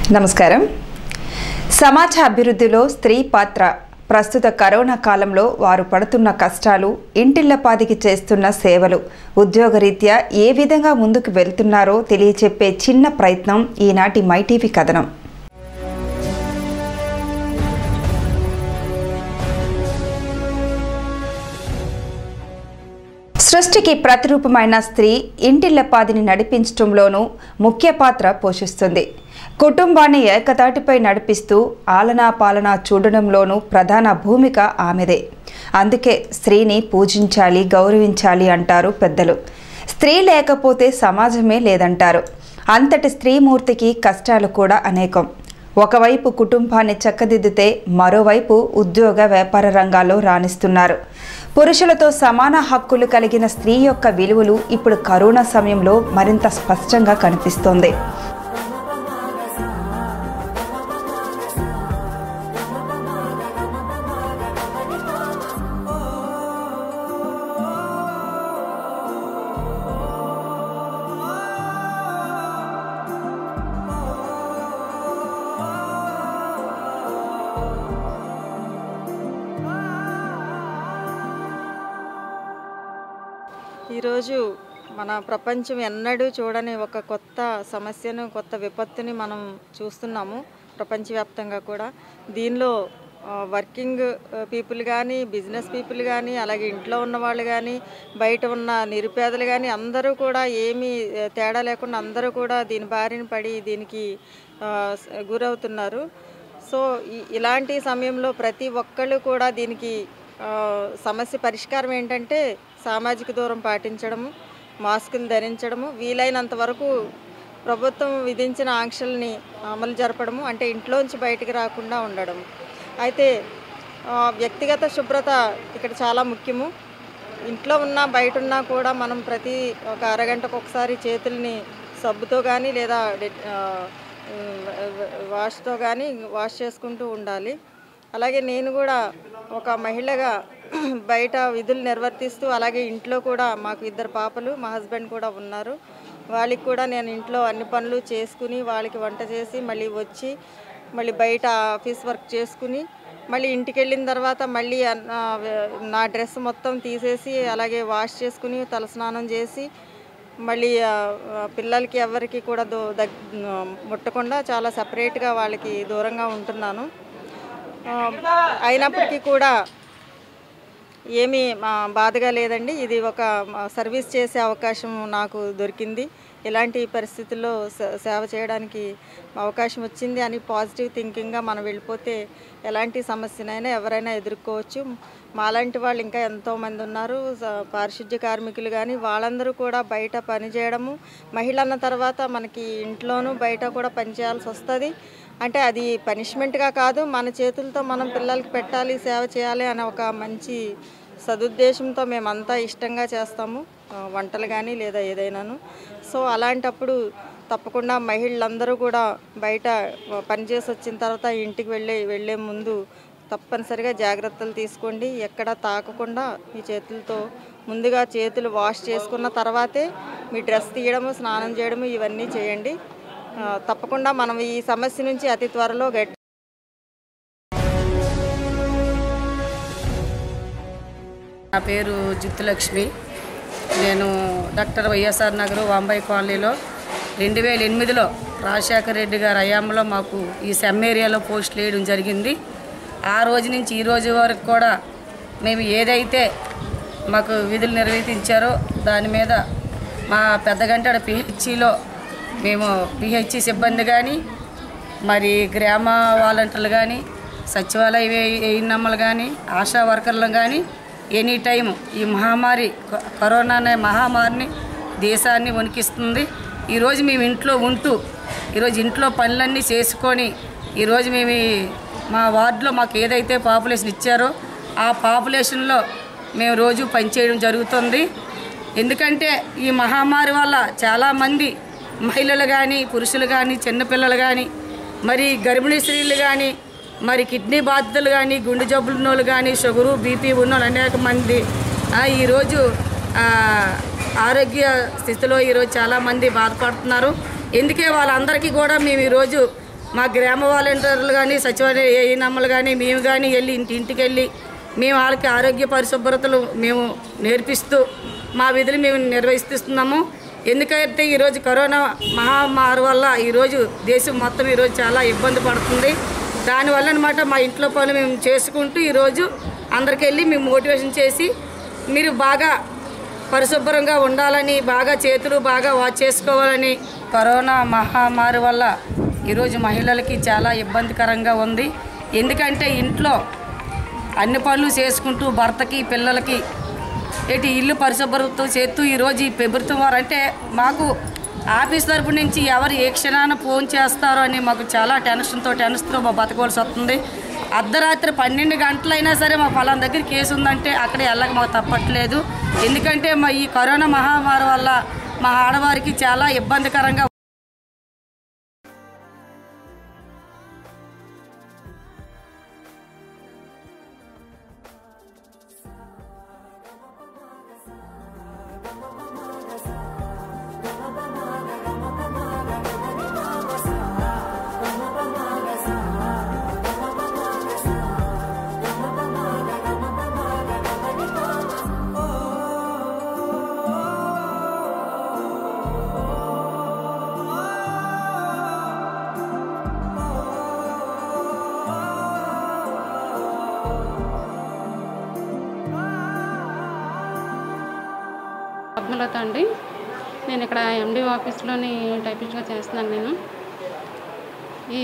నమస్కారం సమాజ అభివృద్ధిలో స్త్రీ పాత్ర ప్రస్తుత కరోనా కాలంలో వారు పడుతున్న కష్టాలు ఇంటిళ్లపాదికి చేస్తున్న సేవలు ఉద్యోగరీత్యా ఏ విధంగా ముందుకు వెళ్తున్నారో తెలియచెప్పే చిన్న ప్రయత్నం ఈనాటి మైటీవీ కథనం సృష్టికి ప్రతిరూపమైన స్త్రీ ఇంటిళ్లపాదిని నడిపించడంలోనూ ముఖ్య పాత్ర పోషిస్తుంది కుటుంబాన్ని ఏకతాటిపై నడిపిస్తూ ఆలనా పాలనా చూడడంలోనూ ప్రధాన భూమిక ఆమెదే అందుకే స్త్రీని పూజించాలి గౌరవించాలి అంటారు పెద్దలు స్త్రీ లేకపోతే సమాజమే లేదంటారు అంతటి స్త్రీమూర్తికి కష్టాలు కూడా అనేకం ఒకవైపు కుటుంబాన్ని చక్కదిద్దితే మరోవైపు ఉద్యోగ వ్యాపార రంగాల్లో రాణిస్తున్నారు పురుషులతో సమాన హక్కులు కలిగిన స్త్రీ యొక్క విలువలు ఇప్పుడు కరోనా సమయంలో మరింత స్పష్టంగా కనిపిస్తోంది ఈరోజు మన ప్రపంచం ఎన్నడూ చూడని ఒక కొత్త సమస్యను కొత్త విపత్తుని మనం చూస్తున్నాము ప్రపంచవ్యాప్తంగా కూడా దీనిలో ఆ, వర్కింగ్ ఆ, పీపుల్ కానీ బిజినెస్ పీపుల్ కానీ అలాగే ఇంట్లో ఉన్న వాళ్ళు కానీ బయట ఉన్న నిరుపేదలు కానీ అందరూ కూడా ఏమీ ఆ, తేడా లేకుండా అందరూ కూడా దీని బారిన పడి దీనికి ఆ, స- గురవుతున్నారు సో ఈ- ఇలాంటి సమయంలో ప్రతి ఒక్కళ్ళు కూడా దీనికి ఆ, సమస్య పరిష్కారం ఏంటంటే సామాజిక దూరం పాటించడము మాస్కులు ధరించడము వీలైనంత వరకు ప్రభుత్వం విధించిన ఆంక్షల్ని అమలు జరపడము అంటే ఇంట్లోంచి బయటికి రాకుండా ఉండడం అయితే ఆ, వ్యక్తిగత శుభ్రత ఇక్కడ చాలా ముఖ్యము ఇంట్లో ఉన్నా బయట ఉన్నా కూడా మనం ప్రతి ఒక అరగంటకు ఒకసారి చేతుల్ని సబ్బుతో కానీ లేదా డెట్- ఆ, వాష్తో కానీ వాష్ చేసుకుంటూ ఉండాలి అలాగే నేను కూడా ఒక మహిళగా బయట విధులు నిర్వర్తిస్తూ అలాగే ఇంట్లో కూడా మాకు ఇద్దరు పాపలు మా హస్బెండ్ కూడా ఉన్నారు వాళ్ళకి కూడా నేను ఇంట్లో అన్ని పనులు చేసుకుని వాళ్ళకి వంట చేసి మళ్ళీ వచ్చి మళ్ళీ బయట ఆఫీస్ వర్క్ చేసుకుని మళ్ళీ ఇంటికి వెళ్ళిన తర్వాత మళ్ళీ అన్- ఆ, నా డ్రెస్ మొత్తం తీసేసి అలాగే వాష్ చేసుకుని తలస్నానం చేసి మళ్ళీ ఆ, ఆ, పిల్లలకి ఎవరికి కూడా దో దగ్ ముట్టకుండా చాలా సపరేట్గా వాళ్ళకి దూరంగా ఉంటున్నాను ఆ, అయినప్పటికీ కూడా ఏమీ ఆ, బాధగా లేదండి ఇది ఒక ఆ, సర్వీస్ చేసే అవకాశం నాకు దొరికింది ఇలాంటి పరిస్థితుల్లో సే- సేవ చేయడానికి అవకాశం వచ్చింది అని పాజిటివ్ థింకింగ్గా మనం వెళ్ళిపోతే ఎలాంటి సమస్యనైనా ఎవరైనా ఎదుర్కోవచ్చు మాలాంటి వాళ్ళు ఇంకా ఎంతోమంది ఉన్నారు స- పారిశుద్ధ్య కార్మికులు కానీ వాళ్ళందరూ కూడా బయట పని చేయడము మహిళ అన్న తర్వాత మనకి ఇంట్లోనూ బయట కూడా పని చేయాల్సి వస్తుంది అంటే అది పనిష్మెంట్గా కాదు మన చేతులతో మనం పిల్లలకి పెట్టాలి సేవ చేయాలి అనే ఒక మంచి సదుద్దేశంతో మేమంతా ఇష్టంగా చేస్తాము ఆ, వంటలు కానీ లేదా ఏదైనాను సో అలాంటప్పుడు తప్పకుండా మహిళలందరూ కూడా బయట పనిచేసి వచ్చిన తర్వాత ఇంటికి వెళ్ళే వెళ్ళే ముందు తప్పనిసరిగా జాగ్రత్తలు తీసుకోండి ఎక్కడ తాకకుండా మీ చేతులతో ముందుగా చేతులు వాష్ చేసుకున్న తర్వాతే మీ డ్రెస్ తీయడము స్నానం చేయడము ఇవన్నీ చేయండి ఆ, తప్పకుండా మనం ఈ సమస్య నుంచి అతి త్వరలో గట్ నా పేరు జిత్తులక్ష్మి నేను డాక్టర్ వైఎస్ఆర్ నగర్ వాంబాయి కాలనీలో రెండు వేల ఎనిమిదిలో రాజశేఖర రెడ్డి గారి హయాంలో మాకు ఈ సెమ్ ఏరియాలో పోస్ట్ వేయడం జరిగింది ఆ రోజు నుంచి ఈ రోజు వరకు కూడా మేము ఏదైతే మాకు విధులు నిర్వర్తించారో దాని మీద మా పెద్దగంటాడ పిహెచ్సిలో మేము పిహెచ్సి సిబ్బంది కానీ మరి గ్రామ వాలంటీర్లు కానీ సచివాలయ ఏఎన్ఎంలు కానీ ఆశా వర్కర్లు కానీ ఎనీ టైం ఈ మహమ్మారి కొ- కరోనా అనే మహమ్మారిని దేశాన్ని వణికిస్తుంది ఈరోజు మేము ఇంట్లో ఉంటూ ఈరోజు ఇంట్లో పనులన్నీ చేసుకొని ఈరోజు మేము ఈ- మా వార్డులో మాకు ఏదైతే పాపులేషన్ ఇచ్చారో ఆ పాపులేషన్లో మేము రోజు పనిచేయడం జరుగుతుంది ఎందుకంటే ఈ మహమ్మారి వల్ల చాలామంది మహిళలు కానీ పురుషులు కానీ చిన్నపిల్లలు కానీ మరి గర్భిణీ స్త్రీలు కానీ మరి కిడ్నీ బాధితులు కానీ గుండె జబ్బులు ఉన్నోళ్ళు కానీ షుగరు బీపీ ఉన్నోళ్ళు అనేక మంది ఆ, ఈరోజు ఆ, ఆరోగ్య స్థితిలో ఈరోజు చాలామంది బాధపడుతున్నారు ఎందుకే వాళ్ళందరికీ కూడా మేము ఈరోజు మా గ్రామ వాలంటీర్లు కానీ సచివాలయ ఏఈనమ్మలు కానీ మేము కానీ వెళ్ళి ఇంటి ఇంటికి వెళ్ళి మేము వాళ్ళకి ఆరోగ్య పరిశుభ్రతలు మేము నేర్పిస్తూ మా విధులు మేము నిర్వహిస్తున్నాము ఎందుకంటే ఈరోజు కరోనా మహమ్మారి వల్ల ఈరోజు దేశం మొత్తం ఈరోజు చాలా ఇబ్బంది పడుతుంది దానివల్ల అనమాట మా ఇంట్లో పనులు మేము చేసుకుంటూ ఈరోజు అందరికి వెళ్ళి మేము మోటివేషన్ చేసి మీరు బాగా పరిశుభ్రంగా ఉండాలని బాగా చేతులు బాగా వాష్ చేసుకోవాలని కరోనా మహమ్మారి వల్ల ఈరోజు మహిళలకి చాలా ఇబ్బందికరంగా ఉంది ఎందుకంటే ఇంట్లో అన్ని పనులు చేసుకుంటూ భర్తకి పిల్లలకి ఏంటి ఇల్లు పరిశుభ్రత చేస్తూ ఈరోజు ఈ ప్రభుత్వం వారు అంటే మాకు ఆఫీస్ తరపు నుంచి ఎవరు ఏ క్షణాన ఫోన్ చేస్తారో అని మాకు చాలా టెన్షన్తో టెన్షన్తో మా బతకవలసి వస్తుంది అర్ధరాత్రి పన్నెండు గంటలైనా సరే మా ఫలానా దగ్గర కేసు ఉందంటే అక్కడ వెళ్ళక మాకు తప్పట్లేదు ఎందుకంటే మా ఈ కరోనా మహమ్మారి వల్ల మా ఆడవారికి చాలా ఇబ్బందికరంగా పద్మలత అండి నేను ఇక్కడ ఎండి ఆఫీస్లోని టైపిస్ట్గా చేస్తున్నాను నేను ఈ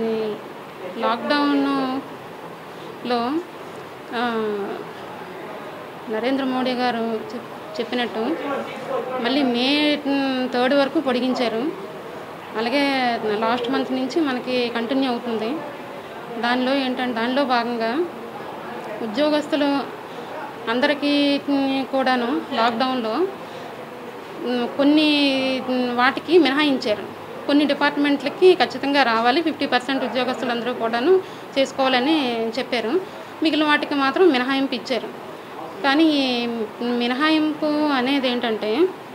లాక్డౌన్లో ఆ, నరేంద్ర మోడీ గారు చెప్- చెప్పినట్టు మళ్ళీ మే థర్డ్ వరకు పొడిగించారు అలాగే లాస్ట్ మంత్ నుంచి మనకి కంటిన్యూ అవుతుంది దానిలో ఏంటంటే దానిలో భాగంగా ఉద్యోగస్తులు అందరికీ కూడాను లాక్డౌన్లో ఉమ్, కొన్ని ఉమ్, వాటికి మినహాయించారు కొన్ని డిపార్ట్మెంట్లకి ఖచ్చితంగా రావాలి ఫిఫ్టీ పర్సెంట్ ఉద్యోగస్తులందరూ కూడాను చేసుకోవాలని చెప్పారు మిగిలిన వాటికి మాత్రం మినహాయింపు ఇచ్చారు కానీ ఈ మినహాయింపు అనేది ఏంటంటే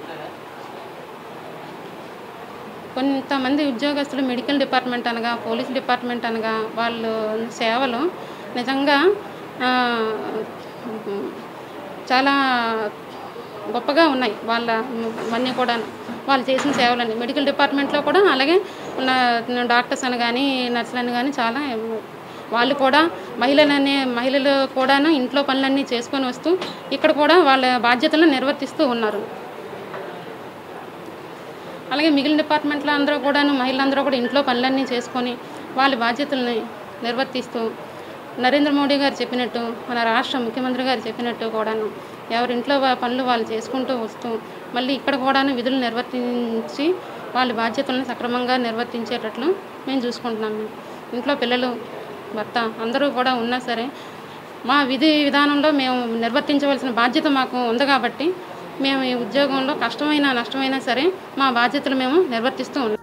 కొంతమంది ఉద్యోగస్తులు మెడికల్ డిపార్ట్మెంట్ అనగా పోలీస్ డిపార్ట్మెంట్ అనగా వాళ్ళు సేవలు నిజంగా ఆ, చాలా గొప్పగా ఉన్నాయి వాళ్ళ అన్నీ కూడా వాళ్ళు చేసిన సేవలన్నీ మెడికల్ డిపార్ట్మెంట్లో కూడా అలాగే ఉన్న డాక్టర్స్ అని కానీ నర్సులని కానీ చాలా వాళ్ళు కూడా మహిళలనే మహిళలు కూడాను ఇంట్లో పనులన్నీ చేసుకొని వస్తూ ఇక్కడ కూడా వాళ్ళ బాధ్యతలను నిర్వర్తిస్తూ ఉన్నారు అలాగే మిగిలిన డిపార్ట్మెంట్లో అందరూ కూడాను మహిళలందరూ కూడా ఇంట్లో పనులన్నీ చేసుకొని వాళ్ళ బాధ్యతల్ని నిర్వర్తిస్తూ నరేంద్ర మోడీ గారు చెప్పినట్టు మన రాష్ట్ర ముఖ్యమంత్రి గారు చెప్పినట్టు కూడాను ఎవరింట్లో వా- పనులు వాళ్ళు చేసుకుంటూ వస్తూ మళ్ళీ ఇక్కడ కూడాను విధులు నిర్వర్తించి వాళ్ళ బాధ్యతలను సక్రమంగా నిర్వర్తించేటట్లు మేము చూసుకుంటున్నాం మేము ఇంట్లో పిల్లలు భర్త అందరూ కూడా ఉన్నా సరే మా విధి విధానంలో మేము నిర్వర్తించవలసిన బాధ్యత మాకు ఉంది కాబట్టి మేము ఈ ఉద్యోగంలో కష్టమైనా నష్టమైనా సరే మా బాధ్యతలు మేము నిర్వర్తిస్తూ ఉన్నాం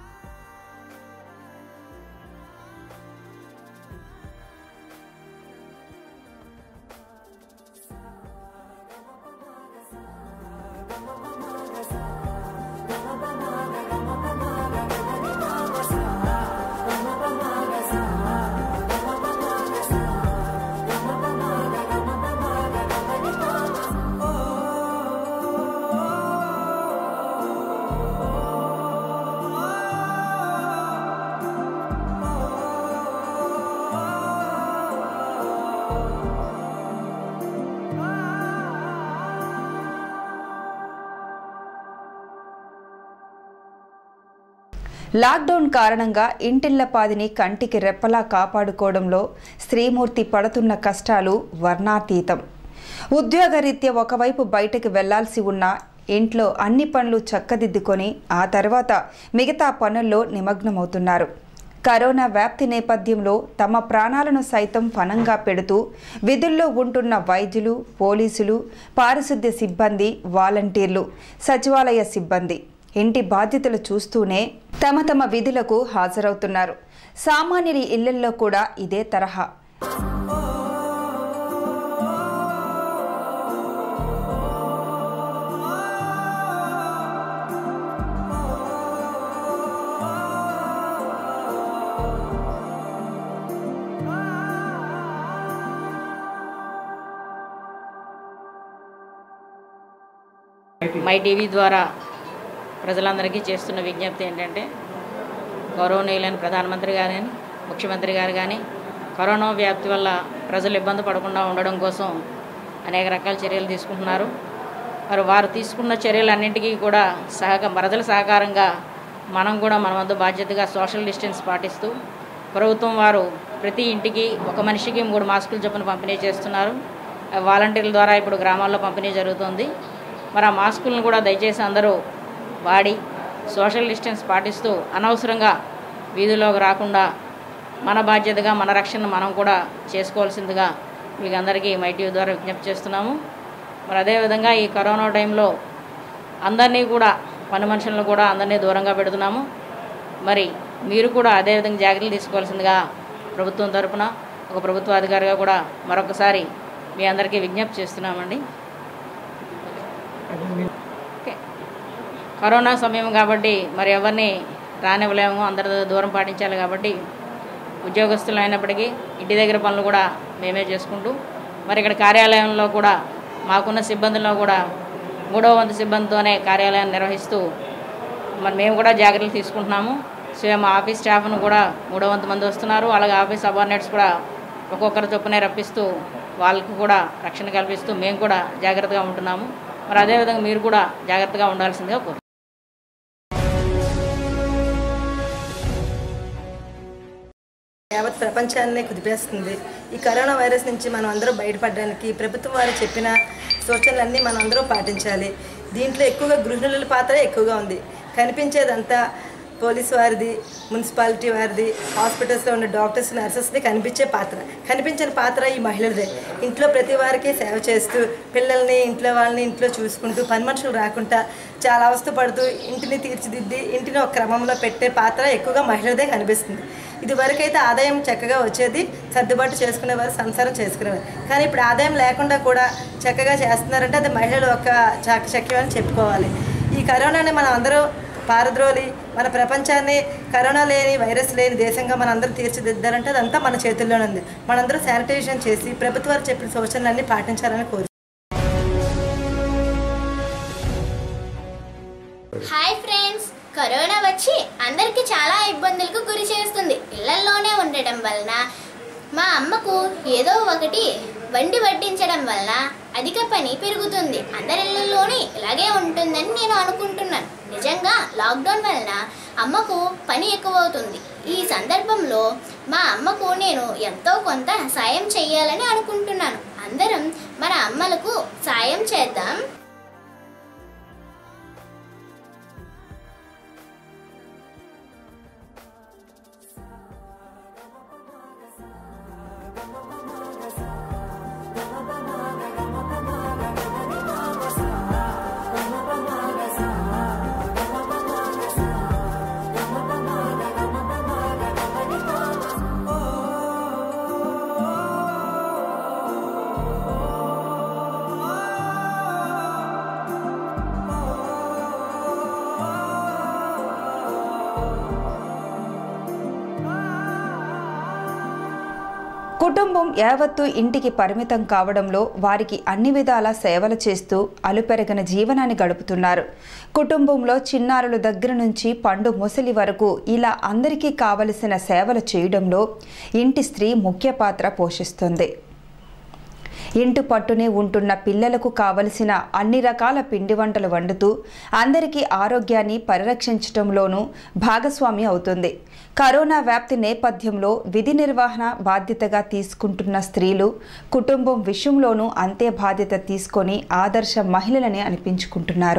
లాక్డౌన్ కారణంగా ఇంటిళ్లపాదిని కంటికి రెప్పలా కాపాడుకోవడంలో స్త్రీమూర్తి పడుతున్న కష్టాలు వర్ణాతీతం ఉద్యోగరీత్యా ఒకవైపు బయటకు వెళ్లాల్సి ఉన్నా ఇంట్లో అన్ని పనులు చక్కదిద్దుకొని ఆ తర్వాత మిగతా పనుల్లో నిమగ్నమవుతున్నారు కరోనా వ్యాప్తి నేపథ్యంలో తమ ప్రాణాలను సైతం పణంగా పెడుతూ విధుల్లో ఉంటున్న వైద్యులు పోలీసులు పారిశుద్ధ్య సిబ్బంది వాలంటీర్లు సచివాలయ సిబ్బంది ఇంటి బాధ్యతలు చూస్తూనే తమ తమ విధులకు హాజరవుతున్నారు సామాన్యుడి ఇళ్లల్లో కూడా ఇదే తరహా మై టీవీ ద్వారా ప్రజలందరికీ చేస్తున్న విజ్ఞప్తి ఏంటంటే గౌరవనీయులైన ప్రధానమంత్రి గారు కానీ ముఖ్యమంత్రి గారు కానీ కరోనా వ్యాప్తి వల్ల ప్రజలు ఇబ్బంది పడకుండా ఉండడం కోసం అనేక రకాల చర్యలు తీసుకుంటున్నారు మరి వారు తీసుకున్న చర్యలన్నింటికీ కూడా సహక ప్రజల సహకారంగా మనం కూడా మన వద్ద బాధ్యతగా సోషల్ డిస్టెన్స్ పాటిస్తూ ప్రభుత్వం వారు ప్రతి ఇంటికి ఒక మనిషికి మూడు మాస్కులు చొప్పున పంపిణీ చేస్తున్నారు వాలంటీర్ల ద్వారా ఇప్పుడు గ్రామాల్లో పంపిణీ జరుగుతుంది మరి ఆ మాస్కులను కూడా దయచేసి అందరూ వాడి సోషల్ డిస్టెన్స్ పాటిస్తూ అనవసరంగా వీధిలోకి రాకుండా మన బాధ్యతగా మన రక్షణ మనం కూడా చేసుకోవాల్సిందిగా మీకు అందరికీ మైటీవీ ద్వారా విజ్ఞప్తి చేస్తున్నాము మరి అదేవిధంగా ఈ కరోనా టైంలో అందరినీ కూడా పని మనుషులను కూడా అందరినీ దూరంగా పెడుతున్నాము మరి మీరు కూడా అదేవిధంగా జాగ్రత్తలు తీసుకోవాల్సిందిగా ప్రభుత్వం తరపున ఒక ప్రభుత్వ అధికారిగా కూడా మరొకసారి మీ అందరికీ విజ్ఞప్తి చేస్తున్నామండి ఓకే కరోనా సమయం కాబట్టి మరి ఎవరిని రానివ్వలేము అందరి దూరం పాటించాలి కాబట్టి ఉద్యోగస్తులు అయినప్పటికీ ఇంటి దగ్గర పనులు కూడా మేమే చేసుకుంటూ మరి ఇక్కడ కార్యాలయంలో కూడా మాకున్న సిబ్బందిలో కూడా మూడో వంతు సిబ్బందితోనే కార్యాలయాన్ని నిర్వహిస్తూ మరి మేము కూడా జాగ్రత్తలు తీసుకుంటున్నాము సో మా ఆఫీస్ స్టాఫ్ను కూడా మూడో వంతు మంది వస్తున్నారు అలాగే ఆఫీస్ సబార్డినేట్స్ కూడా ఒక్కొక్కరి చొప్పునే రప్పిస్తూ వాళ్ళకు కూడా రక్షణ కల్పిస్తూ మేము కూడా జాగ్రత్తగా ఉంటున్నాము మరి అదేవిధంగా మీరు కూడా జాగ్రత్తగా ఉండాల్సిందిగా కోరు యావత్ ప్రపంచాన్నే కుదిపేస్తుంది ఈ కరోనా వైరస్ నుంచి మనం అందరూ బయటపడడానికి ప్రభుత్వం వారు చెప్పిన సూచనలన్నీ మనం అందరూ పాటించాలి దీంట్లో ఎక్కువగా గృహిణుల పాత్ర ఎక్కువగా ఉంది కనిపించేదంతా పోలీసు వారిది మున్సిపాలిటీ వారిది హాస్పిటల్స్లో ఉన్న డాక్టర్స్ నర్సెస్ది కనిపించే పాత్ర కనిపించిన పాత్ర ఈ మహిళలదే ఇంట్లో ప్రతి వారికి సేవ చేస్తూ పిల్లల్ని ఇంట్లో వాళ్ళని ఇంట్లో చూసుకుంటూ పని మనుషులు రాకుండా చాలా అవస్థ పడుతూ ఇంటిని తీర్చిదిద్ది ఇంటిని ఒక క్రమంలో పెట్టే పాత్ర ఎక్కువగా మహిళలదే కనిపిస్తుంది ఇది వరకైతే ఆదాయం చక్కగా వచ్చేది సర్దుబాటు చేసుకునేవారు సంసారం చేసుకునేవారు కానీ ఇప్పుడు ఆదాయం లేకుండా కూడా చక్కగా చేస్తున్నారంటే అది మహిళలు ఒక చాకచక్యం అని చెప్పుకోవాలి ఈ కరోనాని మనం అందరూ పారద్రోలి మన ప్రపంచాన్ని కరోనా లేని వైరస్ లేని దేశంగా మన అందరూ తీర్చిదిద్దారంటే అదంతా మన చేతుల్లోనే ఉంది మనందరూ శానిటైజేషన్ చేసి ప్రభుత్వాలు చెప్పిన సూచనలన్నీ పాటించాలని కోరు హాయ్ ఫ్రెండ్స్ కరోనా వచ్చి అందరికీ చాలా ఇబ్బందులకు గురి చేస్తుంది ఇళ్లలోనే ఉండడం వలన మా అమ్మకు ఏదో ఒకటి వండి వడ్డించడం వలన అధిక పని పెరుగుతుంది అందరి ఇళ్లలోనే ఇలాగే ఉంటుందని నేను అనుకుంటున్నాను నిజంగా లాక్డౌన్ వలన అమ్మకు పని ఎక్కువ అవుతుంది ఈ సందర్భంలో మా అమ్మకు నేను ఎంతో కొంత సాయం చేయాలని అనుకుంటున్నాను అందరం మన అమ్మలకు సాయం చేద్దాం కుటుంబం యావత్తు ఇంటికి పరిమితం కావడంలో వారికి అన్ని విధాల సేవలు చేస్తూ అలుపెరగని జీవనాన్ని గడుపుతున్నారు కుటుంబంలో చిన్నారుల దగ్గర నుంచి పండు ముసలి వరకు ఇలా అందరికీ కావలసిన సేవలు చేయడంలో ఇంటి స్త్రీ ముఖ్య పాత్ర పోషిస్తుంది ఇంటి పట్టునే ఉంటున్న పిల్లలకు కావలసిన అన్ని రకాల పిండి వంటలు వండుతూ అందరికీ ఆరోగ్యాన్ని పరిరక్షించడంలోనూ భాగస్వామి అవుతుంది కరోనా వ్యాప్తి నేపథ్యంలో విధి నిర్వహణ బాధ్యతగా తీసుకుంటున్న స్త్రీలు కుటుంబం విషయంలోనూ అంతే బాధ్యత తీసుకొని ఆదర్శ మహిళలని అనిపించుకుంటున్నారు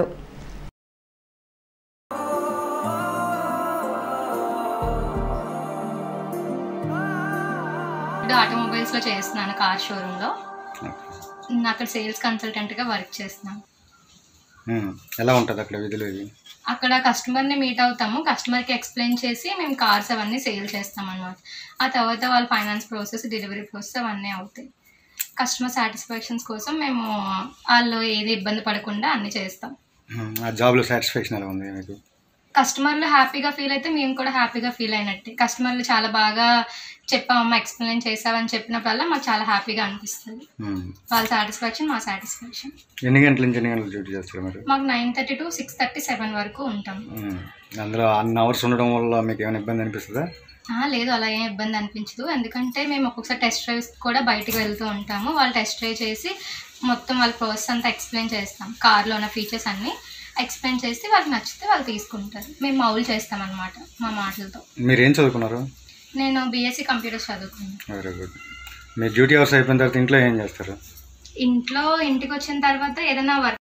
ఇప్పుడు ఆటోమొబైల్స్లో చేస్తున్నాను కార్ షోరూంలో అక్కడ సేల్స్ కన్సల్టెంట్గా వర్క్ చేస్తున్నాను ఉమ్. ఎలా ఉంటుంది అక్కడ విధులు ఇవి అక్కడ కస్టమర్ని మీట్ అవుతాము కస్టమర్కి ఎక్స్ప్లెయిన్ చేసి మేము కార్స్ అవన్నీ సేల్ చేస్తాం అనమాట ఆ తర్వాత వాళ్ళ ఫైనాన్స్ ప్రాసెస్ డెలివరీ ప్రాసెస్ అవన్నీ అవుతాయి కస్టమర్ సాటిస్ఫాక్షన్స్ కోసం మేము వాళ్ళు ఏది ఇబ్బంది పడకుండా అన్నీ చేస్తాం ఉమ్. ఆ జాబ్లో సాటిస్ఫాక్షన్ ఎలా ఉంది మీకు కస్టమర్లు హ్యాపీగా ఫీల్ అయితే మేము కూడా హ్యాపీగా ఫీల్ అయినట్టే కస్టమర్లు చాలా బాగా చెప్పామమ్మా ఎక్స్ప్లెయిన్ చేసావని చెప్పినప్పుడల్లా మాకు చాలా హ్యాపీగా అనిపిస్తుంది ఉమ్. వాళ్ళ సాటిస్ఫాక్షన్ మా సాటిస్ఫాక్షన్ ఎన్ని గంటల నుంచి ఎన్ని గంటలు డ్యూటీ చేస్తారు మీరు మాకు nine thirty to six thirty seven వరకు ఉంటాం ఉమ్. అందులో అన్ని అవర్స్ ఉండడం వల్ల మీకు ఏమైనా ఇబ్బంది అనిపిస్తుందా ఆ, లేదు అలా ఏం ఇబ్బంది అనిపించదు ఎందుకంటే మేము ఒక్కొక్కసారి టెస్ట్ డ్రైవ్స్ కూడా బయటికి వెళ్తూ ఉంటాము వాళ్ళు టెస్ట్ డ్రైవ్ చేసి మొత్తం వాళ్ళ ప్రాసెస్ అంతా ఎక్స్ప్లెయిన్ చేస్తాం కార్లో ఉన్న ఫీచర్స్ అన్నీ ఎక్స్ప్లెయిన్ చేసి వాళ్ళకి నచ్చితే వాళ్ళు తీసుకుంటారు మేము మౌల్ చేస్తాం అనమాట మా మాటలతో మీరు ఏం చదువుకున్నారు నేను బీఎస్సీ కంప్యూటర్స్ చదువుకున్నాను వెరీ గుడ్ మీ డ్యూటీ అవర్స్ అయిపోయిన తర్వాత ఇంట్లో ఏం చేస్తారు ఇంట్లో ఇంటికి వచ్చిన తర్వాత ఏదైనా వర్క్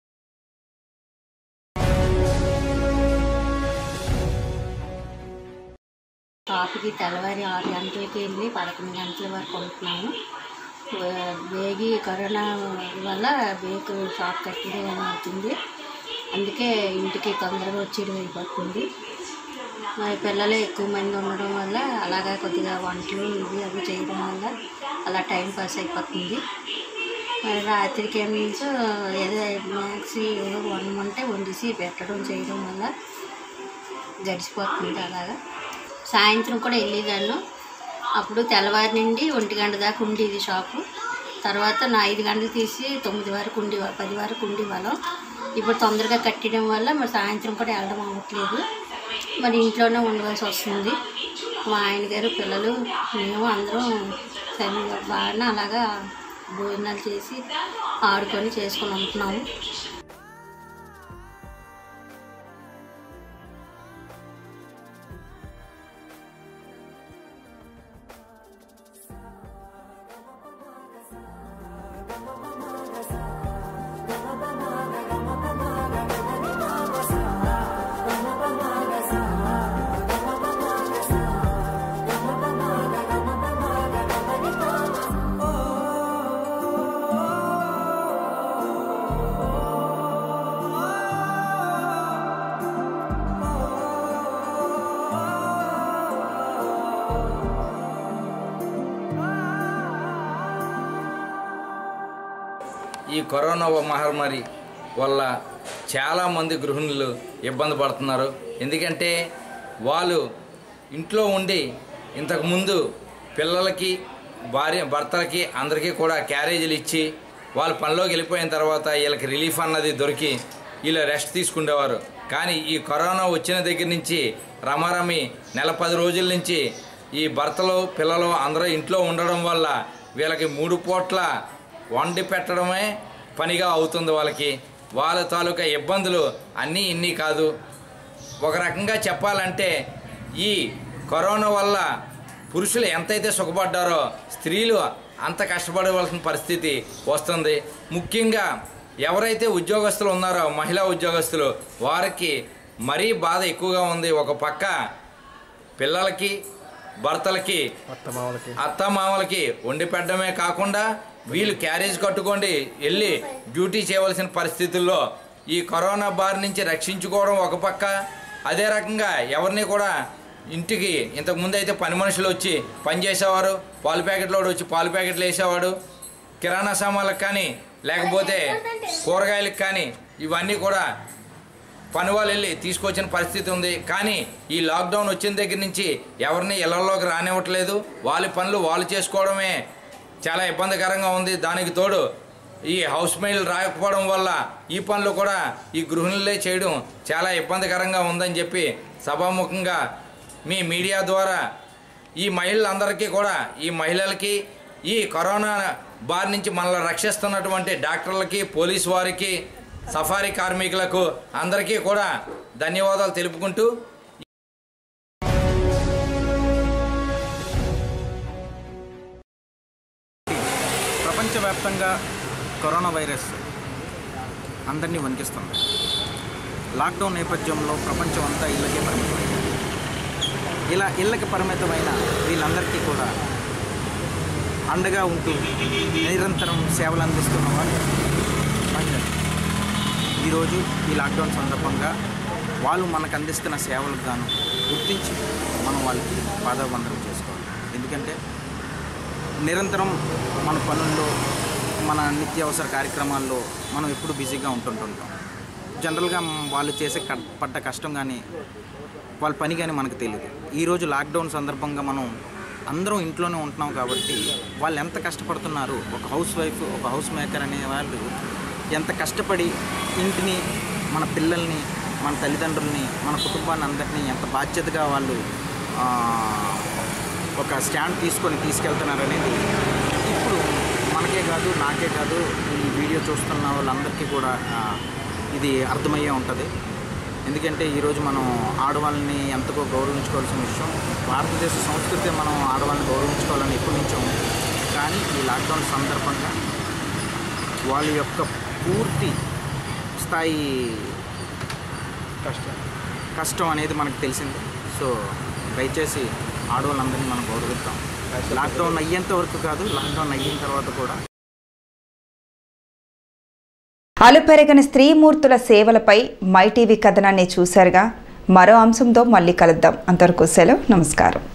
షాప్కి తెల్లవారి ఆరు గంటలకి వెళ్ళి పదకొండు గంటల వరకు ఉంటున్నాము వే- వేగి కరోనా వల్ల బేక్ షాప్ కట్టడం అవుతుంది అందుకే ఇంటికి తొందరగా వచ్చేయడం అయిపోతుంది మరి పిల్లలు ఎక్కువ మంది ఉండడం వల్ల అలాగా కొద్దిగా వంటలు ఇవి అవి చేయడం వల్ల అలా టైం పాస్ అయిపోతుంది మరి రాత్రికి ఏమీన్స్ ఏదో మ్యాక్స్ ఏదో వండమంటే వండిసి పెట్టడం చేయడం వల్ల గడిచిపోతుంది అలాగా సాయంత్రం కూడా వెళ్ళేదాన్ని అప్పుడు తెల్లవారి నుండి ఒంటి గంట దాకా ఉండేది షాపు తర్వాత నా ఐదు గంటలు తీసి తొమ్మిది వరకు ఉండి పది వరకు ఉండేవాళ్ళం ఇప్పుడు తొందరగా కట్టడం వల్ల మరి సాయంత్రం కూడా వెళ్ళడం అవ్వట్లేదు మరి ఇంట్లోనే ఉండవలసి వస్తుంది మా ఆయన గారు పిల్లలు మేము అందరం ఫ్యామిలీ బాగా అలాగా భోజనాలు చేసి ఆడుకొని చేసుకొని ఉంటున్నాము ఈ కరోనా మహమ్మారి వల్ల చాలామంది గృహిణులు ఇబ్బంది పడుతున్నారు ఎందుకంటే వాళ్ళు ఇంట్లో ఉండి ఇంతకుముందు పిల్లలకి భార్య భర్తలకి అందరికీ కూడా క్యారేజీలు ఇచ్చి వాళ్ళు పనిలోకి వెళ్ళిపోయిన తర్వాత వీళ్ళకి రిలీఫ్ అన్నది దొరికి వీళ్ళు రెస్ట్ తీసుకునేవారు కానీ ఈ కరోనా వచ్చిన దగ్గర నుంచి రమారమి నెల పది రోజుల నుంచి ఈ భర్తలు పిల్లలు అందరూ ఇంట్లో ఉండడం వల్ల వీళ్ళకి మూడు పూట్ల వండి పెట్టడమే పనిగా అవుతుంది వాళ్ళకి వాళ్ళ తాలూకా ఇబ్బందులు అన్నీ ఇన్ని కాదు ఒక రకంగా చెప్పాలంటే ఈ కరోనా వల్ల పురుషులు ఎంతైతే సుఖపడ్డారో స్త్రీలు అంత కష్టపడవలసిన పరిస్థితి వస్తుంది ముఖ్యంగా ఎవరైతే ఉద్యోగస్తులు ఉన్నారో మహిళా ఉద్యోగస్తులు వారికి మరీ బాధ ఎక్కువగా ఉంది ఒక పక్క పిల్లలకి భర్తలకి అత్తమామలకి వండి పెట్టడమే కాకుండా వీళ్ళు క్యారేజ్ కట్టుకోండి వెళ్ళి డ్యూటీ చేయవలసిన పరిస్థితుల్లో ఈ కరోనా బారి నుంచి రక్షించుకోవడం ఒక పక్క అదే రకంగా ఎవరిని కూడా ఇంటికి ఇంతకు ముందు అయితే పని మనుషులు వచ్చి పని చేసేవారు పాలు ప్యాకెట్లో వచ్చి పాలు ప్యాకెట్లు వేసేవాడు కిరాణా సామాన్లకు కానీ లేకపోతే కూరగాయలకు కానీ ఇవన్నీ కూడా పని వాళ్ళు వెళ్ళి తీసుకొచ్చిన పరిస్థితి ఉంది కానీ ఈ లాక్డౌన్ వచ్చిన దగ్గర నుంచి ఎవరిని ఇళ్లలోకి రానివ్వట్లేదు వాళ్ళ పనులు వాళ్ళు చేసుకోవడమే చాలా ఇబ్బందికరంగా ఉంది దానికి తోడు ఈ హౌస్ మెయిల్ రాకపోవడం వల్ల ఈ పనులు కూడా ఈ గృహిణులే చేయడం చాలా ఇబ్బందికరంగా ఉందని చెప్పి సభాముఖంగా మీ మీడియా ద్వారా ఈ మహిళలందరికీ కూడా ఈ మహిళలకి ఈ కరోనా బారి నుంచి మనల్ని రక్షిస్తున్నటువంటి డాక్టర్లకి పోలీసు వారికి సఫారీ కార్మికులకు అందరికీ కూడా ధన్యవాదాలు తెలుపుకుంటూ ప్రపంచవ్యాప్తంగా కరోనా వైరస్ అందరినీ వణికిస్తుంది లాక్డౌన్ నేపథ్యంలో ప్రపంచం అంతా ఇళ్ళకే పరిమితమైంది ఇలా ఇళ్ళకి పరిమితమైన వీళ్ళందరికీ కూడా అండగా ఉంటూ నిరంతరం సేవలు అందిస్తున్న వారు మహిళలు ఈరోజు ఈ లాక్డౌన్ సందర్భంగా వాళ్ళు మనకు అందిస్తున్న సేవలకు గాను గుర్తించి మనం వాళ్ళకి పాదాబంధనం చేసుకోవాలి ఎందుకంటే నిరంతరం మన పనుల్లో మన నిత్యావసర కార్యక్రమాల్లో మనం ఎప్పుడు బిజీగా ఉంటుంటుంటాం జనరల్గా వాళ్ళు చేసే క- పడ్డ కష్టం కానీ వాళ్ళ పని కానీ మనకు తెలియదు ఈరోజు లాక్డౌన్ సందర్భంగా మనం అందరం ఇంట్లోనే ఉంటున్నాం కాబట్టి వాళ్ళు ఎంత కష్టపడుతున్నారు ఒక హౌస్ వైఫ్ ఒక హౌస్ మేకర్ అనే వాళ్ళు ఎంత కష్టపడి ఇంటిని మన పిల్లల్ని మన తల్లిదండ్రుల్ని మన కుటుంబాన్ని అందరినీ ఎంత బాధ్యతగా వాళ్ళు ఆ, ఒక స్టాండ్ తీసుకొని తీసుకెళ్తున్నారు అనేది ఇప్పుడు మనకే కాదు నాకే కాదు ఈ వీడియో చూస్తున్న వాళ్ళందరికీ కూడా ఆ, ఇది అర్థమయ్యే ఉంటుంది ఎందుకంటే ఈరోజు మనం ఆడవాళ్ళని ఎంతకో గౌరవించుకోవాల్సిన విషయం భారతదేశ సంస్కృతి మనం ఆడవాళ్ళని గౌరవించుకోవాలని ఎప్పటి నుంచో ఉంది కానీ ఈ లాక్డౌన్ సందర్భంగా వాళ్ళ యొక్క పూర్తి స్థాయి కష్టం కష్టం అనేది మనకు తెలిసింది సో దయచేసి ఆడవాళ్ళందరినీ మనం గౌరవిద్దాం లాక్డౌన్ అయ్యేంత వరకు కాదు లాక్డౌన్ అయిన తర్వాత కూడా అలుపెరగని స్త్రీమూర్తుల సేవలపై మై టీవీ కథనాన్ని చూశారుగా మరో అంశంతో మళ్ళీ కలుద్దాం అంతవరకు సెలవు నమస్కారం